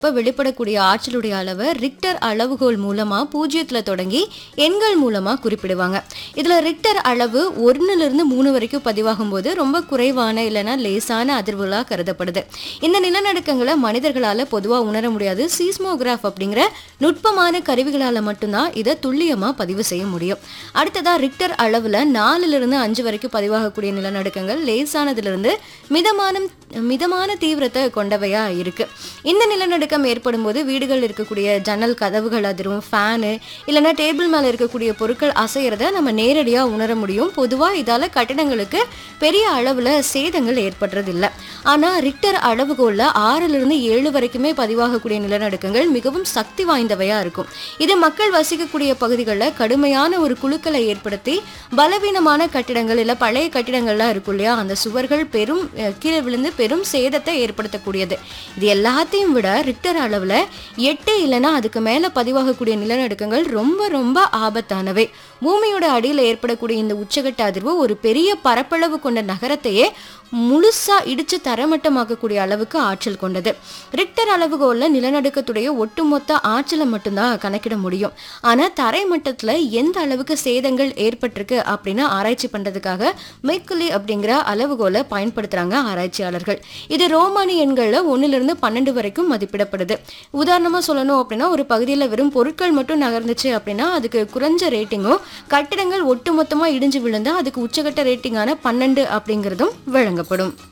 இப்ப வெளிப்படக்கூடிய ஆற்றலுடைய அளவை ரிக்டர் அளவுகோல் மூலமா பூஜ்ஜியத்துல தொடங்கி எண்கள் மூலமா குறிப்பிடுவாங்க இதுல ரிக்டர் அளவு ஒன்னுல இருந்து மூணு வரைக்கும் பதிவாகும் போது ரொம்ப குறைவான இல்லைன்னா லேசான அதிர்வுகளா கருதப்படுது இந்த நிலநடுக்கங்களை மனிதர்களால பொதுவா உணர முடியாது சீஸ்மோகிராஃப் அப்படிங்கிற நுட்பமான கருவிகளால மட்டும்தான் இதை துல்லியமா பதிவு செய்ய முடியும் அடுத்ததா ரிக்டர் அளவுல நாலுல இருந்து அஞ்சு வரைக்கும் பதிவாகக்கூடிய நிலநடுக்கங்கள் லேசானதுல இருந்து மிதமான மிதமான தீவிரத்தை கொண்டவையா இருக்கு இந்த நிலநடுக்கம் ஏற்படும் போது வீடுகள் இருக்கக்கூடிய ஜன்னல் கதவுகள் அதிரும் ஃபேனு இல்லைன்னா டேபிள் மேல இருக்கக்கூடிய பொருட்கள் அசையறத நம்ம நேரடியா உணர முடியும் பொதுவா இதால கட்டிடங்களுக்கு பெரிய அளவுல சேதங்கள் ஏற்படுறது இல்ல ஆனா ரிக்டர் அளவுகோல்ல ஆறுல இருந்து ஏழு வரைக்குமே பதிவாகக்கூடிய நிலநடுக்கங்கள் மிகவும் சக்தி வாய்ந்தவையா இருக்கும் இது மக்கள் வசிக்கக்கூடிய பகுதிகளில் கடுமையான ஒரு குழுக்களை ஏற்படுத்தி பலவீனமான கட்டிடங்கள் இல்ல பழைய கட்டிடங்கள்லாம் இருக்கும் இல்லையா அந்த சுவர்கள் பெரும் அஹ், கீழே விழுந்து பெரும் சேதத்தை ஏற்படுத்தக்கூடியது இது எல்லாத்தையும் விட ரிக்டர் அளவுல எட்டு இல்லைன்னா அதுக்கு மேல பதிவாகக்கூடிய நிலநடுக்கங்கள் ரொம்ப ரொம்ப ஆபத்தானவை பூமியோட அடியில் ஏற்படக்கூடிய இந்த உச்சகட்ட அதிர்வு ஒரு பெரிய பரப்பளவு கொண்ட நகரத்தையே முழுசா இடிச்சு தரமட்டமாக்கக்கூடிய அளவுக்கு ஆற்றல் கொண்டது ரிக்டர் அளவுகோல்ல நிலநடுக்கத்துடைய ஒட்டுமொத்த ஆற்றலை மட்டும்தான் கணக்கிட முடியும் ஆனா தரை மட்டத்துல எந்த அளவுக்கு சேதங்கள் ஏற்பட்டிருக்கு அப்படின்னு ஆராய்ச்சி பண்றதுக்காக மெய்க்குலி அப்படிங்கிற அளவுகோலை பயன்படுத்துறாங்க ஆராய்ச்சியாளர்கள் இது ரோமானி எண்கள்ல ஒண்ணுல இருந்து பன்னெண்டு வரைக்கும் மதிப்பிடப்படுது உதாரணமா சொல்லணும் அப்படின்னா ஒரு பகுதியில் வெறும் பொருட்கள் மட்டும் நகர்ந்துச்சு அப்படின்னா அதுக்கு குறைஞ்ச ரேட்டிங்கும் கட்டிடங்கள் ஒட்டுமொத்தமா இடிஞ்சு விழுந்தா அதுக்கு உச்சகட்ட ரேட்டிங்கான பன்னெண்டு அப்படிங்கிறதும் வழங்கப்படும்